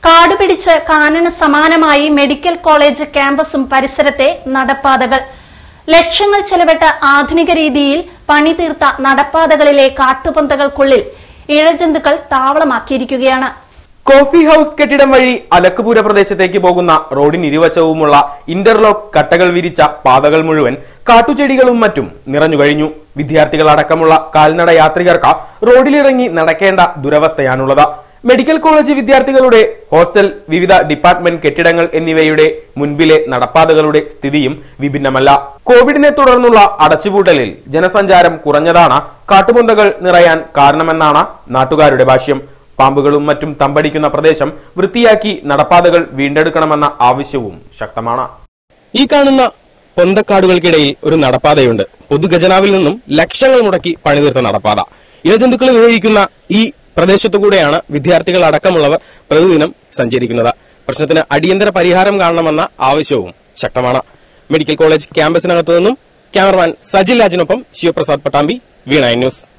കാടുപിടിച്ച് കാനന സമാനമായി medical college ക്യാമ്പസും പരിസരത്തെ നടപ്പാതകൾ ലക്ഷങ്ങൾ ചെലവിട്ട ആധുനിക രീതിയിൽ പണിതീർത്ത നടപ്പാതകളിലെ കാട്ടുപന്തകൾക്കുള്ളിൽ ഇഴജന്തുക്കൾ താവളമാക്കിയിരിക്കുകയാണ് കോഫി ഹൌസ് കെട്ടിടം വഴി അലക്കുപുര പ്രദേശത്തേക്ക് പോകുന്ന റോഡിന് ഇരുവശവുമുള്ള ഇന്റർലോക്ക് കട്ടകൾ വിരിച്ച പാതകൾ മുഴുവൻ കാട്ടുചെടികളും മറ്റും നിറഞ്ഞു കഴിഞ്ഞു വിദ്യാർത്ഥികൾ അടക്കമുള്ള കാൽനട യാത്രികർക്ക് റോഡിലിറങ്ങി നടക്കേണ്ട ദുരവസ്ഥയാണുള്ളത് മെഡിക്കൽ കോളേജ് വിദ്യാർത്ഥികളുടെ ഹോസ്റ്റൽ വിവിധ ഡിപ്പാർട്ട്മെന്റ് കെട്ടിടങ്ങൾ എന്നിവയുടെ മുൻപിലെ നടപ്പാതകളുടെ സ്ഥിതിയും വിഭിന്നമല്ല കോവിഡിനെ തുടർന്നുള്ള അടച്ചുപൂട്ടലിൽ ജനസഞ്ചാരം കുറഞ്ഞതാണ് കാട്ടുപൊന്തകൾ നിറയാൻ കാരണമെന്നാണ് നാട്ടുകാരുടെ ഭാഷ്യം പാമ്പുകളും മറ്റും തമ്പടിക്കുന്ന പ്രദേശം വൃത്തിയാക്കി നടപ്പാതകൾ വീണ്ടെടുക്കണമെന്ന ആവശ്യവും ശക്തമാണ് ഈ കാണുന്ന പൊന്തക്കാടുകൾക്കിടയിൽ ഒരു നടപ്പാതയുണ്ട് പൊതുഖജനാവിൽ നിന്നും ലക്ഷങ്ങൾ മുടക്കി പണിതീർത്ത നടപ്പാത ഇഴജന്തുക്കൾ വിഹരിക്കുന്ന ഈ പ്രദേശത്തു കൂടെയാണ് വിദ്യാർത്ഥികൾ അടക്കമുള്ളവർ പ്രതിദിനം സഞ്ചരിക്കുന്നത് പ്രശ്നത്തിന് അടിയന്തര പരിഹാരം കാണണമെന്ന ആവശ്യവും ശക്തമാണ് മെഡിക്കൽ കോളേജ് ക്യാമ്പസിനകത്തു നിന്നും ക്യാമറമാൻ സജിൽ രാജിനൊപ്പം ശിവപ്രസാദ് പട്ടാമ്പി വീണ ന്യൂസ്